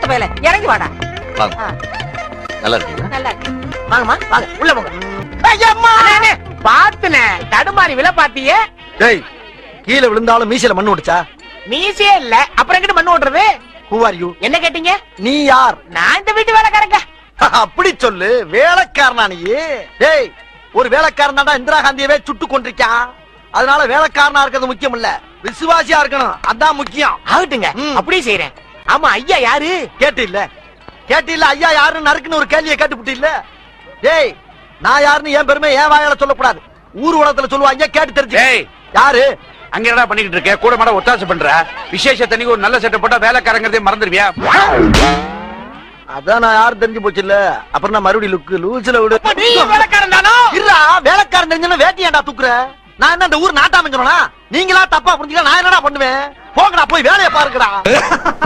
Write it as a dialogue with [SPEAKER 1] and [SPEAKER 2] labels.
[SPEAKER 1] வேலை இறங்கி வாடா
[SPEAKER 2] வாங்க
[SPEAKER 1] ஆ,
[SPEAKER 2] நல்லா இருக்கீங்களா
[SPEAKER 1] நல்லா இருக்கு
[SPEAKER 3] வாங்கம்மா வாங்க உள்ள போங்க பாத்துனே தடுமாறி விழ பாத்தியே
[SPEAKER 4] டேய் கீழே விழுந்தாலும் மீசையில மண்ணு ஓடிச்சா
[SPEAKER 3] மீசே இல்ல அப்புறம் எங்கிட்டு மண்ணு ஓட்டுறது
[SPEAKER 4] ஹூ ஆர் யூ
[SPEAKER 3] என்ன கேட்டீங்க
[SPEAKER 4] நீ யார்
[SPEAKER 3] நான் இந்த வீட்டு வேலைக்காரங்க
[SPEAKER 4] அப்படி சொல்லு வேலைக்காரனா நீ டேய் ஒரு வேலைக்காரன் தான்டா இந்திரா காந்தியவே சுட்டு கொண்டிருக்கான் அதனால வேலைக்காரனா இருக்கிறது முக்கியம் இல்ல விசுவாசியா இருக்கணும் அதான் முக்கியம்
[SPEAKER 3] ஆகட்டுங்க
[SPEAKER 4] ம்.
[SPEAKER 3] அப்படியே செய்யறேன் ஆமா ஐயா யாரு
[SPEAKER 4] கேட்டு இல்ல கேட்டு இல்ல ஐயா யாருன்னு நறுக்குன்னு ஒரு கேள்வியை கேட்டுப்புட்டு இல்ல டேய் நான் யாருன்னு என் பெருமை என் வாயால சொல்லக்கூடாது ஊர் உலகத்துல சொல்லுவாங்க கேட்டு தெரிஞ்சு
[SPEAKER 5] டேய்
[SPEAKER 4] யாரு
[SPEAKER 5] அங்க என்னடா பண்ணிக்கிட்டு இருக்க கூட மாட ஒத்தாசை பண்ற விசேஷ தண்ணிக்கு ஒரு நல்ல செட்டை போட்டா வேலைக்காரங்கிறதே மறந்துடுவியா
[SPEAKER 4] அதான் நான் யாரும் தெரிஞ்சு போச்சு இல்ல அப்புறம் நான் மறுபடியும் லுக்கு லூசில விடு
[SPEAKER 3] அப்ப நீ வேலைக்காரன் தானோ
[SPEAKER 4] இருடா வேலைக்காரன் தெரிஞ்சா வேட்டி ஏன்டா தூக்குற நான் என்ன இந்த ஊர் நாட்டாம நீங்களா தப்பா புரிஞ்சுக்க நான் என்னடா பண்ணுவேன் போங்கடா போய் வேலையை பாருங்கடா